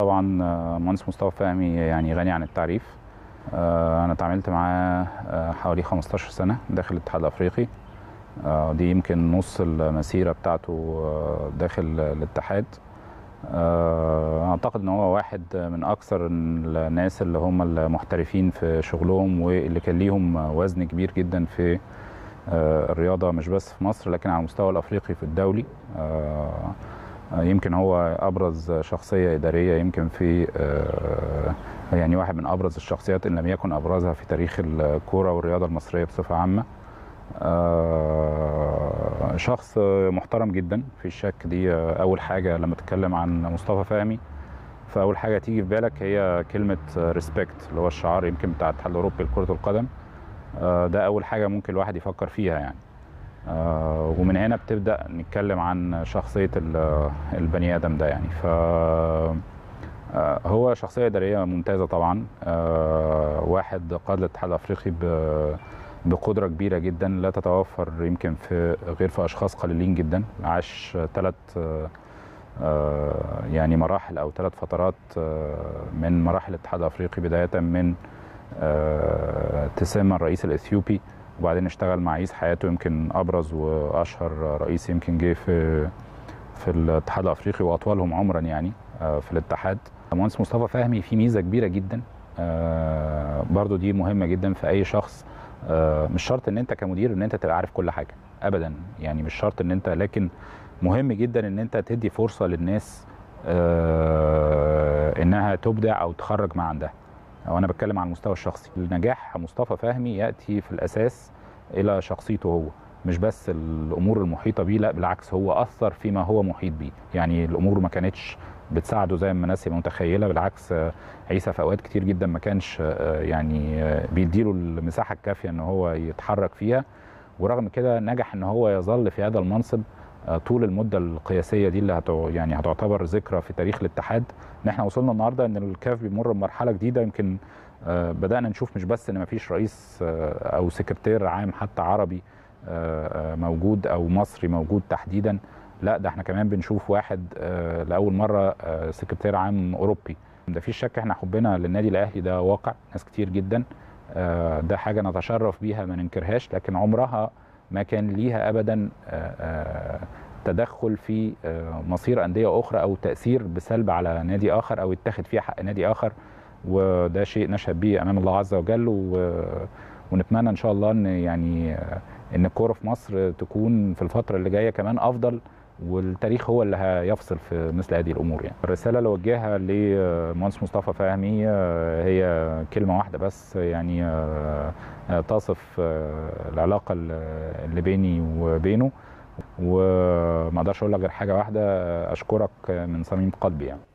طبعا مهندس مصطفى فهمي يعني غني عن التعريف انا اتعاملت معاه حوالي 15 سنه داخل الاتحاد الافريقي دي يمكن نص المسيره بتاعته داخل الاتحاد اعتقد ان هو واحد من اكثر الناس اللي هم المحترفين في شغلهم واللي كان ليهم وزن كبير جدا في الرياضه مش بس في مصر لكن على المستوى الافريقي في الدولي يمكن هو ابرز شخصيه اداريه يمكن في يعني واحد من ابرز الشخصيات ان لم يكن ابرزها في تاريخ الكوره والرياضه المصريه بصفه عامه شخص محترم جدا في الشك دي اول حاجه لما تتكلم عن مصطفى فهمي فاول حاجه تيجي في بالك هي كلمه ريسبكت اللي هو الشعار يمكن بتاع الاتحاد الاوروبي لكره القدم ده اول حاجه ممكن الواحد يفكر فيها يعني ومن هنا بتبدا نتكلم عن شخصيه البني ادم ده يعني ف هو شخصيه اداريه ممتازه طبعا واحد قاد الاتحاد الافريقي بقدره كبيره جدا لا تتوفر يمكن في غير في اشخاص قليلين جدا عاش ثلاث يعني مراحل او ثلاث فترات من مراحل الاتحاد الافريقي بدايه من تسامى الرئيس الاثيوبي وبعدين اشتغل مع عيسى حياته يمكن ابرز واشهر رئيس يمكن جه في في الاتحاد الافريقي واطولهم عمرا يعني في الاتحاد المهندس مصطفى فهمي في ميزه كبيره جدا برضو دي مهمه جدا في اي شخص مش شرط ان انت كمدير ان انت تبقى عارف كل حاجه ابدا يعني مش شرط ان انت لكن مهم جدا ان انت تدي فرصه للناس انها تبدع او تخرج ما عندها وانا بتكلم عن المستوى الشخصي النجاح مصطفى فهمي ياتي في الاساس الى شخصيته هو مش بس الامور المحيطه بيه لا بالعكس هو اثر فيما هو محيط بيه يعني الامور ما كانتش بتساعده زي ما الناس متخيله بالعكس عيسى في اوقات كتير جدا ما كانش يعني بيديله المساحه الكافيه ان هو يتحرك فيها ورغم كده نجح ان هو يظل في هذا المنصب طول المده القياسيه دي اللي هتع... يعني هتعتبر ذكرى في تاريخ الاتحاد ان احنا وصلنا النهارده ان الكاف بيمر بمرحله جديده يمكن بدانا نشوف مش بس ان ما فيش رئيس او سكرتير عام حتى عربي موجود او مصري موجود تحديدا لا ده احنا كمان بنشوف واحد لاول مره سكرتير عام اوروبي ده في شك احنا حبنا للنادي الاهلي ده واقع ناس كتير جدا ده حاجه نتشرف بيها ما ننكرهاش لكن عمرها ما كان ليها ابدا تدخل في مصير انديه اخرى او تاثير بسلب على نادي اخر او يتخذ فيها حق نادي اخر وده شيء نشهد به امام الله عز وجل ونتمنى ان شاء الله ان يعني ان الكوره في مصر تكون في الفتره اللي جايه كمان افضل والتاريخ هو اللي هيفصل في مثل هذه الامور يعني الرساله اللي وجهها لمهندس مصطفى فهمي هي كلمه واحده بس يعني تصف العلاقه اللي بيني وبينه وما اقدرش اقول لك غير حاجه واحده اشكرك من صميم قلبي يعني